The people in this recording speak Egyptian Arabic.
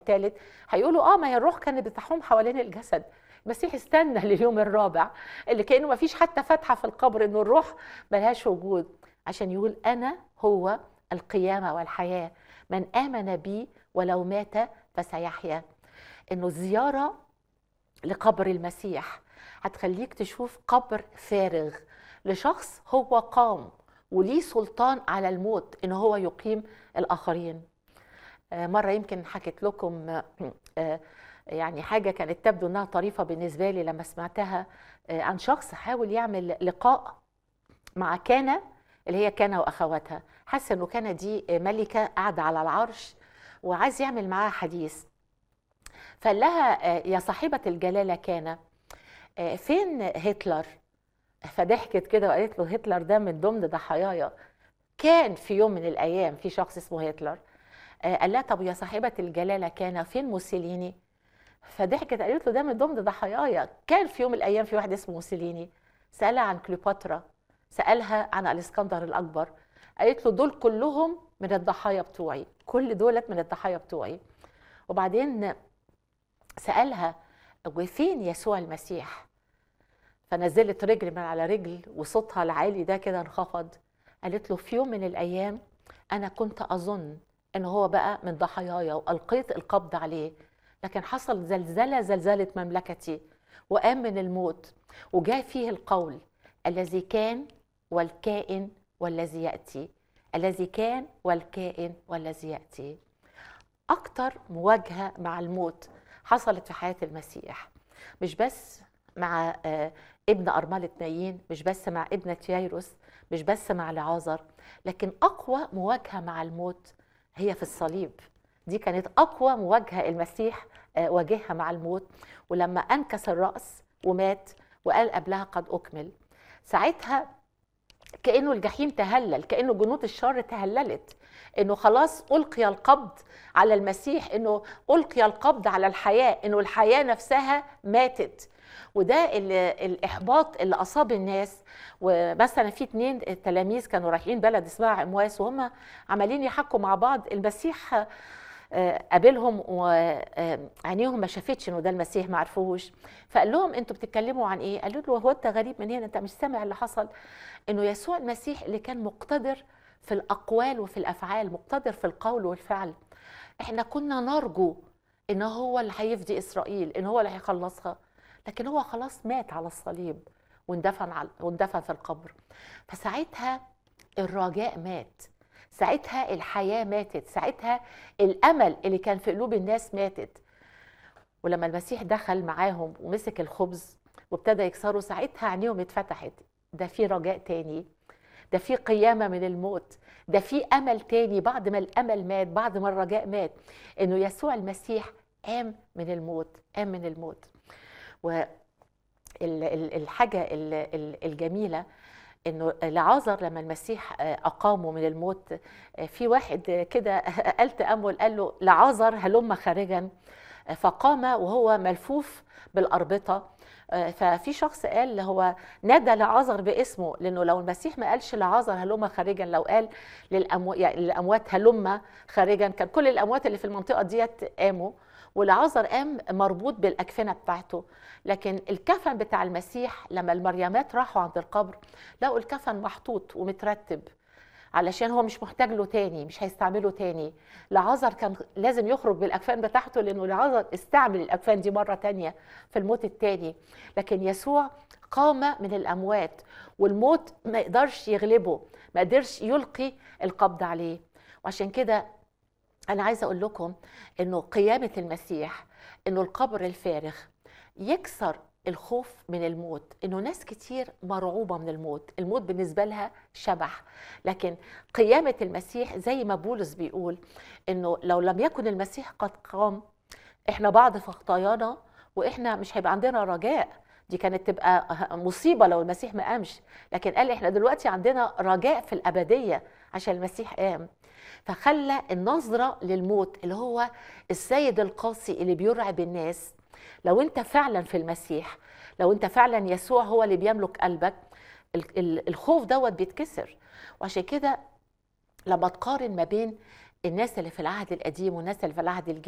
الثالث هيقولوا اه ما هي الروح كانت بتحوم حوالين الجسد المسيح استنى لليوم الرابع اللي كانه ما فيش حتى فتحه في القبر انه الروح ملهاش وجود عشان يقول انا هو القيامه والحياه من امن بي ولو مات فسيحيا انه الزياره لقبر المسيح هتخليك تشوف قبر فارغ لشخص هو قام وليه سلطان على الموت ان هو يقيم الاخرين آه، مره يمكن حكيت لكم آه، يعني حاجه كانت تبدو انها طريفه بالنسبه لي لما سمعتها آه، عن شخص حاول يعمل لقاء مع كانا اللي هي كانا واخواتها حس انه كانا دي ملكه قاعده على العرش وعايز يعمل معاها حديث فقال لها يا صاحبه الجلاله كانا فين هتلر فضحكت كده وقالت له هتلر ده من ضمن ضحاياي كان في يوم من الايام في شخص اسمه هتلر قال لها طب يا صاحبه الجلاله كان فين موسوليني فضحكت قالت له ده من ضمن ضحاياي كان في يوم من الايام في واحد اسمه موسوليني سالها عن كليوباترا سالها عن الاسكندر الاكبر قالت له دول كلهم من الضحايا بتوعي كل دولت من الضحايا بتوعي وبعدين سالها وفين يسوع المسيح فنزلت رجل من على رجل وصوتها العالي ده كده انخفض قالت له في يوم من الايام انا كنت اظن ان هو بقى من ضحاياي والقيت القبض عليه لكن حصل زلزله زلزله مملكتي وقام من الموت وجاء فيه القول الذي كان والكائن والذي ياتي الذي كان والكائن والذي ياتي اكتر مواجهه مع الموت حصلت في حياه المسيح مش بس مع ابن أرملة نايين مش بس مع ابنة ييروس مش بس مع لعازر لكن أقوى مواجهة مع الموت هي في الصليب دي كانت أقوى مواجهة المسيح واجهها مع الموت ولما أنكس الرأس ومات وقال قبلها قد أكمل ساعتها كأنه الجحيم تهلل كأنه جنود الشر تهللت انه خلاص القي القبض على المسيح انه القي القبض على الحياه انه الحياه نفسها ماتت وده الاحباط اللي اصاب الناس ومثلا في اتنين تلاميذ كانوا رايحين بلد اسمها عمواس وهم عمالين يحكوا مع بعض المسيح قابلهم وعينيهم ما شافتش انه ده المسيح ما عرفوهوش فقال لهم انتوا بتتكلموا عن ايه؟ قالوا له هو انت غريب من هنا انت مش سامع اللي حصل انه يسوع المسيح اللي كان مقتدر في الاقوال وفي الافعال مقتدر في القول والفعل احنا كنا نرجو ان هو اللي هيفدي اسرائيل ان هو اللي هيخلصها لكن هو خلاص مات على الصليب واندفن على واندفن في القبر فساعتها الرجاء مات ساعتها الحياه ماتت ساعتها الامل اللي كان في قلوب الناس ماتت ولما المسيح دخل معاهم ومسك الخبز وابتدى يكسره ساعتها عينيهم اتفتحت ده في رجاء تاني ده في قيامه من الموت ده في امل تاني بعد ما الامل مات بعد ما الرجاء مات انه يسوع المسيح قام من الموت قام من الموت والحاجه الجميله انه لعازر لما المسيح اقامه من الموت في واحد كده قال تامل قال له لعازر هلم خارجا فقام وهو ملفوف بالاربطه ففي شخص قال هو نادى لعازر باسمه لانه لو المسيح ما قالش لعازر هلم خارجا لو قال للأمو... يعني للاموات هلم خارجا كان كل الاموات اللي في المنطقه ديت قاموا ولعازر قام مربوط بالاكفنه بتاعته لكن الكفن بتاع المسيح لما المريمات راحوا عند القبر لقوا الكفن محطوط ومترتب علشان هو مش محتاج له تاني مش هيستعمله تاني لعازر كان لازم يخرج بالاكفان بتاعته لانه لعازر استعمل الاكفان دي مره تانية في الموت التاني لكن يسوع قام من الاموات والموت ما يقدرش يغلبه ما قدرش يلقي القبض عليه وعشان كده انا عايزه اقول لكم انه قيامه المسيح انه القبر الفارغ يكسر الخوف من الموت انه ناس كتير مرعوبه من الموت الموت بالنسبه لها شبح لكن قيامه المسيح زي ما بولس بيقول انه لو لم يكن المسيح قد قام احنا بعض في خطايانا واحنا مش هيبقى عندنا رجاء دي كانت تبقى مصيبه لو المسيح ما قامش لكن قال احنا دلوقتي عندنا رجاء في الابديه عشان المسيح قام فخلى النظره للموت اللي هو السيد القاسي اللي بيرعب الناس لو انت فعلا في المسيح لو انت فعلا يسوع هو اللي بيملك قلبك الخوف دوت بيتكسر وعشان كده لما تقارن ما بين الناس اللي في العهد القديم والناس اللي في العهد الجديد